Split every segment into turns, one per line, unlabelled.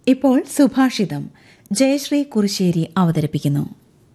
ഇപ്പോൾ സുഭാഷിതം ജയശ്രീ കുറിശ്ശേരി അവതരിപ്പിക്കുന്നു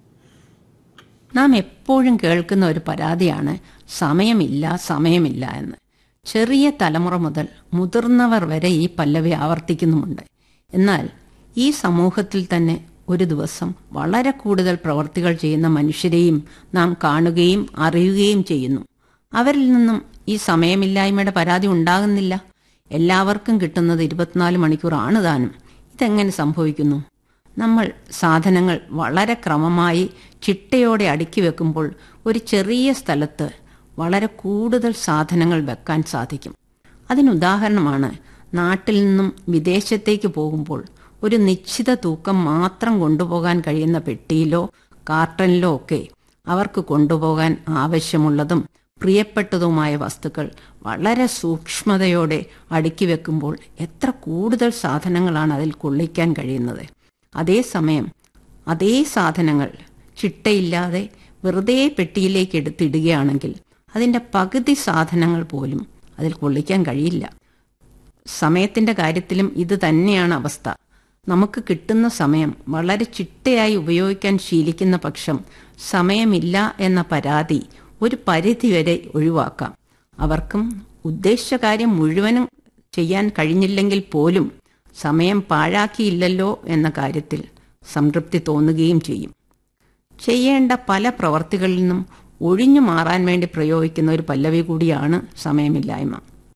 നാം എപ്പോഴും കേൾക്കുന്ന ഒരു പരാതിയാണ് സമയമില്ല സമയമില്ല എന്ന് ചെറിയ തലമുറ മുതൽ മുതിർന്നവർ വരെ ഈ പല്ലവി ആവർത്തിക്കുന്നുമുണ്ട് എന്നാൽ ഈ സമൂഹത്തിൽ തന്നെ ഒരു ദിവസം വളരെ കൂടുതൽ പ്രവർത്തികൾ ചെയ്യുന്ന മനുഷ്യരെയും നാം കാണുകയും അറിയുകയും ചെയ്യുന്നു അവരിൽ നിന്നും ഈ സമയമില്ലായ്മയുടെ പരാതി ഉണ്ടാകുന്നില്ല എല്ലാവർക്കും കിട്ടുന്നത് ഇരുപത്തിനാല് മണിക്കൂറാണ് താനും ഇതെങ്ങനെ സംഭവിക്കുന്നു നമ്മൾ സാധനങ്ങൾ വളരെ ക്രമമായി ചിട്ടയോടെ അടുക്കി വെക്കുമ്പോൾ ഒരു ചെറിയ സ്ഥലത്ത് വളരെ കൂടുതൽ സാധനങ്ങൾ വെക്കാൻ സാധിക്കും അതിനുദാഹരണമാണ് നാട്ടിൽ നിന്നും വിദേശത്തേക്ക് പോകുമ്പോൾ ഒരു നിശ്ചിത തൂക്കം മാത്രം കൊണ്ടുപോകാൻ കഴിയുന്ന പെട്ടിയിലോ കാർട്ടനിലോ ഒക്കെ അവർക്ക് കൊണ്ടുപോകാൻ ആവശ്യമുള്ളതും പ്രിയപ്പെട്ടതുമായ വസ്തുക്കൾ വളരെ സൂക്ഷ്മതയോടെ അടുക്കി വെക്കുമ്പോൾ എത്ര കൂടുതൽ സാധനങ്ങളാണ് അതിൽ കൊള്ളിക്കാൻ കഴിയുന്നത് അതേസമയം അതേ സാധനങ്ങൾ ചിട്ടയില്ലാതെ വെറുതെ പെട്ടിയിലേക്ക് എടുത്തിടുകയാണെങ്കിൽ അതിൻ്റെ പകുതി സാധനങ്ങൾ പോലും അതിൽ കൊള്ളിക്കാൻ കഴിയില്ല സമയത്തിൻ്റെ കാര്യത്തിലും ഇത് തന്നെയാണ് അവസ്ഥ നമുക്ക് കിട്ടുന്ന സമയം വളരെ ചിട്ടയായി ഉപയോഗിക്കാൻ ശീലിക്കുന്ന പക്ഷം സമയമില്ല എന്ന പരാതി ഒരു പരിധിവരെ ഒഴിവാക്കാം അവർക്കും ഉദ്ദേശിച്ച കാര്യം മുഴുവനും ചെയ്യാൻ കഴിഞ്ഞില്ലെങ്കിൽ പോലും സമയം പാഴാക്കിയില്ലല്ലോ എന്ന കാര്യത്തിൽ സംതൃപ്തി തോന്നുകയും ചെയ്യും ചെയ്യേണ്ട പല പ്രവർത്തികളിൽ നിന്നും ഒഴിഞ്ഞു മാറാൻ വേണ്ടി പ്രയോഗിക്കുന്ന ഒരു പല്ലവി കൂടിയാണ് സമയമില്ലായ്മ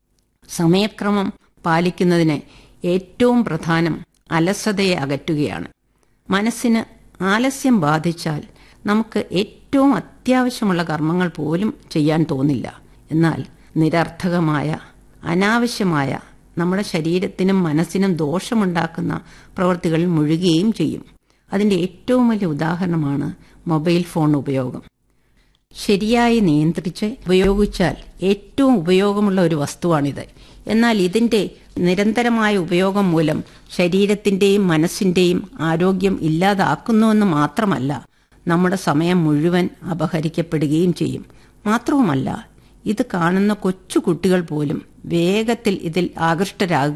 സമയക്രമം പാലിക്കുന്നതിന് ഏറ്റവും പ്രധാനം അലസതയെ അകറ്റുകയാണ് മനസ്സിന് ആലസ്യം ബാധിച്ചാൽ നമുക്ക് ഏറ്റവും അത്യാവശ്യമുള്ള കർമ്മങ്ങൾ പോലും ചെയ്യാൻ തോന്നില്ല എന്നാൽ നിരർത്ഥകമായ അനാവശ്യമായ നമ്മുടെ ശരീരത്തിനും മനസ്സിനും ദോഷമുണ്ടാക്കുന്ന പ്രവൃത്തികളിൽ മുഴുകുകയും ചെയ്യും അതിൻ്റെ ഏറ്റവും വലിയ ഉദാഹരണമാണ് മൊബൈൽ ഫോൺ ഉപയോഗം ശരിയായി നിയന്ത്രിച്ച് ഉപയോഗിച്ചാൽ ഏറ്റവും ഉപയോഗമുള്ള ഒരു വസ്തുവാണിത് എന്നാൽ ഇതിൻ്റെ നിരന്തരമായ ഉപയോഗം മൂലം ശരീരത്തിൻ്റെയും മനസ്സിൻ്റെയും ആരോഗ്യം ഇല്ലാതാക്കുന്നുവെന്ന് മാത്രമല്ല നമ്മുടെ സമയം മുഴുവൻ അപഹരിക്കപ്പെടുകയും ചെയ്യും മാത്രവുമല്ല ഇത് കാണുന്ന കൊച്ചു കുട്ടികൾ പോലും വേഗത്തിൽ ഇതിൽ ആകൃഷ്ടരാകുക